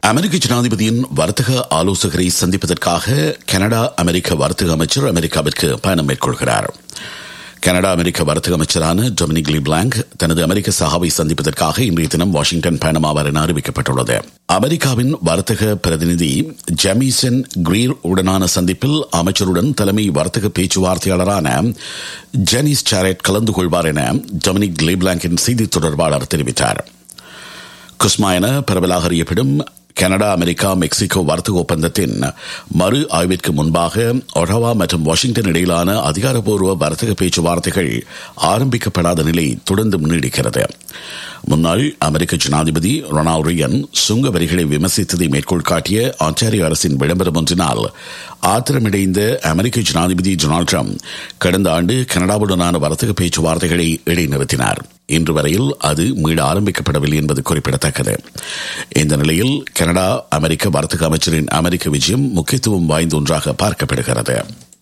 அமெரிக்க ஜனாதிபதியின் வர்த்தக ஆலோசகரை சந்திப்பதற்காக கனடா அமெரிக்க வர்த்தக அமைச்சர் அமெரிக்காவிற்கு பயணம் மேற்கொள்கிறார் கனடா அமெரிக்க வர்த்தக அமைச்சரான டொமினிக் லி பிளாங்க் தனது அமெரிக்க சகாவை சந்திப்பதற்காக இன்றைய தினம் வாஷிங்டன் பயணமாவார் என அறிவிக்கப்பட்டுள்ளது அமெரிக்காவின் வர்த்தக பிரதிநிதி ஜெமிசன் கிரீர் உடனான சந்திப்பில் அமைச்சருடன் தலைமை வர்த்தக பேச்சுவார்த்தையாளரான ஜெனிஸ் சாரெட் கலந்து கொள்வார் என டொமினிக் லி பிளாங்கின் செய்தி தொடர்பாளர் தெரிவித்தார் குஸ்மா என பரவலாக அறியப்படும் கனடா அமெரிக்கா மெக்சிகோ வர்த்தக ஒப்பந்தத்தின் மறு ஆய்விற்கு முன்பாக ஒடவா மற்றும் வாஷிங்டன் இடையிலான அதிகாரப்பூர்வ வர்த்தக பேச்சுவார்த்தைகள் ஆரம்பிக்கப்படாத நிலை தொடர்ந்தும் நீடிக்கிறது முன்னாள் அமெரிக்க ஜனாதிபதி ரொனால்ட் ரியன் சுங்க வரிகளை விமர்சித்ததை மேற்கோள் காட்டிய ஆச்சாரிய அரசின் விளம்பரம் ஒன்றினால் ஆத்திரமடைந்த அமெரிக்க ஜனாதிபதி டொனால்டு ட்ரம்ப் கடந்த ஆண்டு கனடாவுடனான வர்த்தக பேச்சுவார்த்தைகளை இடைநிறுத்தினார் இன்று வரையில் அது மீள ஆரம்பிக்கப்படவில்லை என்பது குறிப்பிடத்தக்கது இந்த நிலையில் கனடா அமெரிக்க வர்த்தக அமைச்சரின் அமெரிக்க விஜயம் முக்கியத்துவம் வாய்ந்த ஒன்றாக பார்க்கப்படுகிறது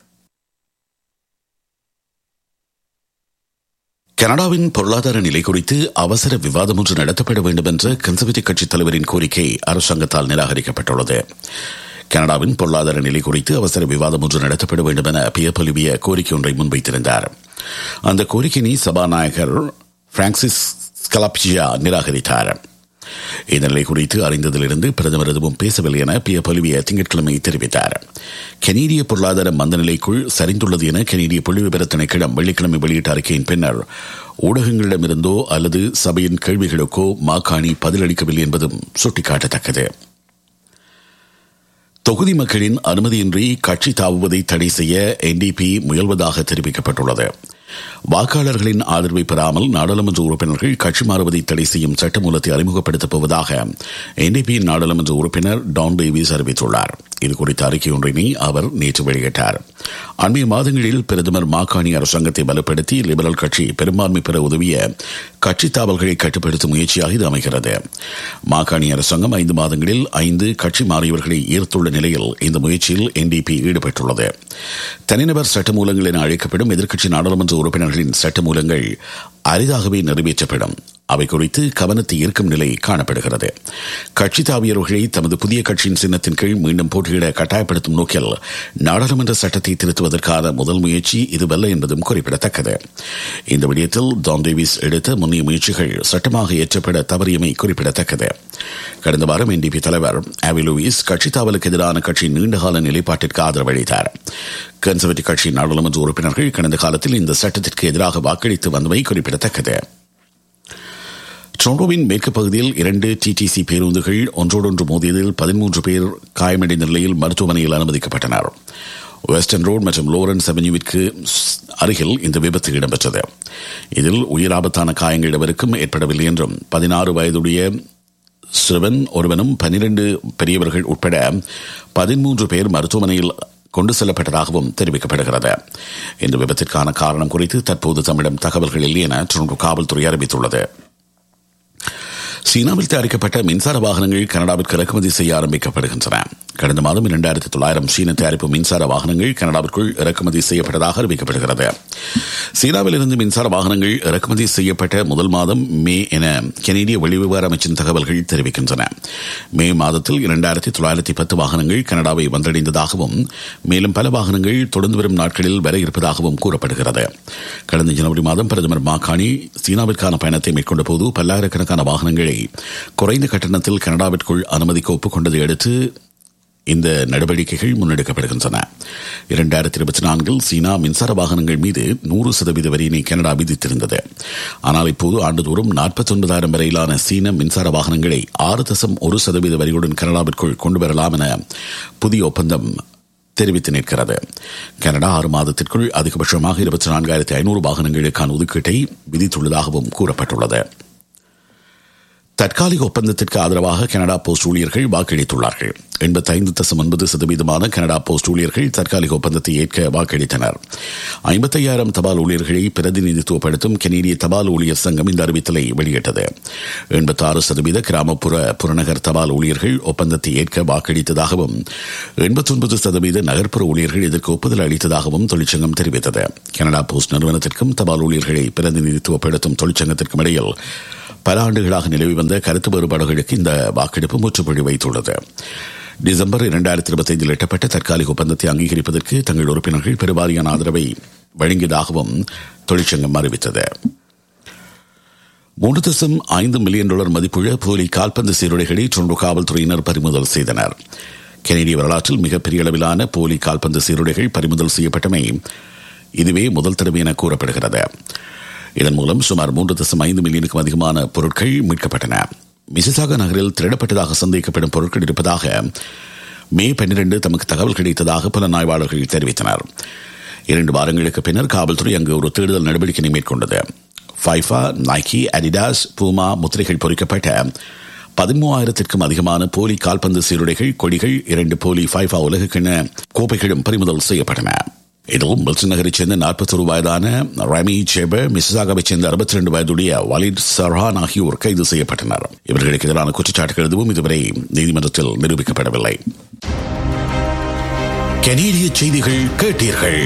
கனடாவின் பொருளாதார நிலை குறித்து அவசர விவாதம் ஒன்று நடத்தப்பட வேண்டும் என்ற கன்சர்வேட்டிவ் கட்சித் தலைவரின் கோரிக்கை அரசாங்கத்தால் நிராகரிக்கப்பட்டுள்ளது கனடாவின் பொருளாதார நிலை குறித்து அவசர விவாதம் ஒன்று நடத்தப்பட வேண்டும் என பியர் பொலிவிய கோரிக்கை ஒன்றை முன்வைத்திருந்தார் அந்த கோரிக்கையை சபாநாயகர் பிரான்சிஸ் ஸ்கலாப்ஜியா நிராகரித்தார் இந்த நிலை குறித்து அறிந்ததிலிருந்து பிரதமர் எதுவும் பேசவில்லை என பிய பொலிவிய திங்கட்கிழமை தெரிவித்தார் கனேடிய பொருளாதார மந்த நிலைக்குள் சரிந்துள்ளது என கனேடிய புள்ளி விவர திணைக்களம் வெள்ளிக்கிழமை வெளியிட்ட அறிக்கையின் பின்னர் ஊடகங்களிடமிருந்தோ அல்லது சபையின் கேள்விகளுக்கோ மாகாணி பதிலளிக்கவில்லை என்பதும் சுட்டிக்காட்டத்தக்கது தொகுதி மக்களின் அனுமதியின்றி கட்சி தாவுவதை தடை செய்ய என்டிபி முயல்வதாக தெரிவிக்கப்பட்டுள்ளது வாக்காளர்களின் ஆதரவை பெறாமல் நாடாளுமன்ற உறுப்பினர்கள் கட்சி மாறுவதை தடை செய்யும் சட்டமூலத்தை அறிமுகப்படுத்தப் போவதாக என்டிபியின் நாடாளுமன்ற உறுப்பினர் டான் டேவிஸ் அறிவித்துள்ளார் இதுகுறித்த அறிக்கை ஒன்றினை அவர் நேற்று வெளியிட்டார் அண்மைய மாதங்களில் பிரதமர் மாகாணி அரசாங்கத்தை பலப்படுத்தி லிபரல் கட்சி பெரும்பான்மை பெற உதவிய கட்சி தாவல்களை கட்டுப்படுத்தும் முயற்சியாக இது அமைகிறது மாகாணி அரசாங்கம் ஐந்து மாதங்களில் ஐந்து கட்சி மாறியவர்களை ஈர்த்துள்ள நிலையில் இந்த முயற்சியில் என்டிபி ஈடுபட்டுள்ளது தனிநபர் சட்டமூலங்கள் என அழைக்கப்படும் எதிர்க்கட்சி நாடாளுமன்ற உறுப்பினர்களின் சட்டமூலங்கள் அரிதாகவே நிறைவேற்றப்படும் அவை குறித்து கவனத்தை ஈர்க்கும் நிலை காணப்படுகிறது கட்சி தாவியர்களை தமது புதிய கட்சியின் சின்னத்தின் கீழ் மீண்டும் போட்டியிட கட்டாயப்படுத்தும் நோக்கில் நாடாளுமன்ற சட்டத்தை திருத்துவதற்கான முதல் முயற்சி இதுவல்ல என்பதும் குறிப்பிடத்தக்கது இந்த விடயத்தில் டான் டேவிஸ் எடுத்த முன்னைய முயற்சிகள் சட்டமாக ஏற்றப்பட தவறியமை குறிப்பிடத்தக்கது கடந்த வாரம் என்டிபி தலைவர் ஆவி லூயிஸ் கட்சி தாவலுக்கு எதிரான கட்சியின் நீண்டகால நிலைப்பாட்டிற்கு ஆதரவு அளித்தார் கன்சர்வேட்டிவ் கட்சியின் நாடாளுமன்ற உறுப்பினர்கள் கடந்த காலத்தில் இந்த சட்டத்திற்கு எதிராக வாக்களித்து வந்தமை குறிப்பிடத்தக்கது டொரண்டோவின் மேற்கு பகுதியில் இரண்டு டிடிசி பேருந்துகள் ஒன்றோடொன்று மோதியதில் பதிமூன்று பேர் காயமடைந்த நிலையில் மருத்துவமனையில் அனுமதிக்கப்பட்டனர் வெஸ்டர்ன் ரோடு மற்றும் லோரன்ஸ் அவென்யூவிற்கு அருகில் இந்த விபத்து இடம்பெற்றது இதில் உயிராபத்தான காயங்கள் எவருக்கும் ஏற்படவில்லை என்றும் பதினாறு வயதுடைய சிறுவன் ஒருவனும் பனிரெண்டு பெரியவர்கள் உட்பட பதிமூன்று பேர் மருத்துவமனையில் கொண்டு செல்லப்பட்டதாகவும் தெரிவிக்கப்படுகிறது இந்த விபத்திற்கான காரணம் குறித்து தற்போது தம்மிடம் தகவல்கள் இல்லை என டொரண்டோ காவல்துறை அறிவித்துள்ளது சீனாவில் தயாரிக்கப்பட்ட மின்சார வாகனங்கள் கனடாவிற்கு இறக்குமதி செய்ய ஆரம்பிக்கப்படுகின்றன கடந்த மாதம் இரண்டாயிரத்தி தொள்ளாயிரம் சீன தயாரிப்பு மின்சார வாகனங்கள் கனடாவிற்குள் இறக்குமதி செய்யப்பட்டதாக அறிவிக்கப்படுகிறது சீனாவில் இருந்து மின்சார வாகனங்கள் இறக்குமதி செய்யப்பட்ட முதல் மாதம் மே என கனேடிய வெளிவிவகார அமைச்சின் தகவல்கள் தெரிவிக்கின்றன மே மாதத்தில் இரண்டாயிரத்தி தொள்ளாயிரத்தி பத்து வாகனங்கள் கனடாவை வந்தடைந்ததாகவும் மேலும் பல வாகனங்கள் தொடர்ந்து வரும் நாட்களில் வர இருப்பதாகவும் கூறப்படுகிறது கடந்த ஜனவரி மாதம் பிரதமர் மாகாணி சீனாவிற்கான பயணத்தை மேற்கொண்ட போது பல்லாயிரக்கணக்கான வாகனங்களை குறைந்த கட்டணத்தில் கனடாவிற்குள் அனுமதிக்க ஒப்புக்கொண்டதை அடுத்து இந்த நடவடிக்கைகள் முன்னெடுக்கப்படுகின்றன இரண்டாயிரத்தி இருபத்தி நான்கில் சீனா மின்சார வாகனங்கள் மீது நூறு சதவீத வரியினை கனடா விதித்திருந்தது ஆனால் இப்போது ஆண்டுதோறும் நாற்பத்தி ஒன்பதாயிரம் வரையிலான சீன மின்சார வாகனங்களை ஆறு தசம் ஒரு சதவீத வரியுடன் கனடாவிற்குள் கொண்டு வரலாம் என புதிய ஒப்பந்தம் தெரிவித்து நிற்கிறது கனடா ஆறு மாதத்திற்குள் அதிகபட்சமாக இருபத்தி நான்காயிரத்தி ஐநூறு வாகனங்களுக்கான ஒதுக்கீட்டை விதித்துள்ளதாகவும் கூறப்பட்டுள்ளது தற்காலிக ஒப்பந்தத்திற்கு ஆதரவாக கனடா போஸ்ட் ஊழியர்கள் வாக்களித்துள்ளார்கள் எண்பத்தைந்து தசம் ஒன்பது சதவீதமான கனடா போஸ்ட் ஊழியர்கள் தற்காலிக ஒப்பந்தத்தை ஏற்க வாக்களித்தனர் ஐம்பத்தையாயிரம் தபால் ஊழியர்களை பிரதிநிதித்துவப்படுத்தும் கனேடிய தபால் ஊழியர் சங்கம் இந்த அறிவித்தலை வெளியிட்டது எண்பத்தாறு சதவீத கிராமப்புற புறநகர் தபால் ஊழியர்கள் ஒப்பந்தத்தை ஏற்க வாக்களித்ததாகவும் எண்பத்தொன்பது சதவீத நகர்ப்புற ஊழியர்கள் இதற்கு ஒப்புதல் அளித்ததாகவும் தொழிற்சங்கம் தெரிவித்தது கனடா போஸ்ட் நிறுவனத்திற்கும் தபால் ஊழியர்களை பிரதிநிதித்துவப்படுத்தும் தொழிற்சங்கத்திற்கும் இடையில் பல ஆண்டுகளாக நிலவி வந்த கருத்து வேறுபாடுகளுக்கு இந்த வாக்கெடுப்பு முற்றுப்புள்ளி வைத்துள்ளது டிசம்பர் இரண்டாயிரத்தி இருபத்தைந்தில் எட்டப்பட்ட தற்காலிக ஒப்பந்தத்தை அங்கீகரிப்பதற்கு தங்கள் உறுப்பினர்கள் பெருவாரியான ஆதரவை வழங்கியதாகவும் தொழிற்சங்கம் அறிவித்தது மூன்று தசம் ஐந்து மில்லியன் டாலர் மதிப்புள்ள போலி கால்பந்து சீருடைகளை டொரண்டோ காவல்துறையினர் பறிமுதல் செய்தனர் கெனடிய வரலாற்றில் மிகப்பெரிய அளவிலான போலி கால்பந்து சீருடைகள் பறிமுதல் செய்யப்பட்டமை இதுவே முதல் தடவை என கூறப்படுகிறது இதன் மூலம் சுமார் மூன்று தசம் ஐந்து மில்லியனுக்கும் அதிகமான பொருட்கள் மீட்கப்பட்டன மிசிசாக நகரில் திருடப்பட்டதாக சந்தேகிக்கப்படும் பொருட்கள் இருப்பதாக மே பன்னிரண்டு தமக்கு தகவல் கிடைத்ததாக புலனாய்வாளர்கள் தெரிவித்தனர் இரண்டு வாரங்களுக்கு பின்னர் காவல்துறை அங்கு ஒரு தேடுதல் நடவடிக்கையை மேற்கொண்டது ஃபைஃபா நைக்கி அடிடாஸ் பூமா முத்திரைகள் பொறிக்கப்பட்ட பதிமூவாயிரத்திற்கும் அதிகமான போலி கால்பந்து சீருடைகள் கொடிகள் இரண்டு போலி ஃபைஃபா உலகக்கிண கோப்பைகளும் பறிமுதல் செய்யப்பட்டன இதில் மில்சன் நகரைச் சேர்ந்த நாற்பத்தொரு வயதான ரமி சேபர் மிசிசாகாவைச் சேர்ந்த அறுபத்தி ரெண்டு வயதுடைய வலிட் சர்ஹான் ஆகியோர் கைது செய்யப்பட்டனர் இவர்களுக்கு எதிரான குற்றச்சாட்டுகள் எதுவும் இதுவரை நீதிமன்றத்தில் நிரூபிக்கப்படவில்லை கனேடிய செய்திகள் கேட்டீர்கள்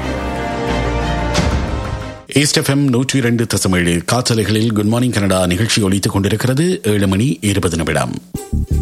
ஈஸ்ட் எஃப்எம் நூற்றி இரண்டு தசமேழு காற்றலைகளில் குட் மார்னிங் கனடா நிகழ்ச்சி ஒலித்துக் கொண்டிருக்கிறது ஏழு மணி இருபது நிமிடம்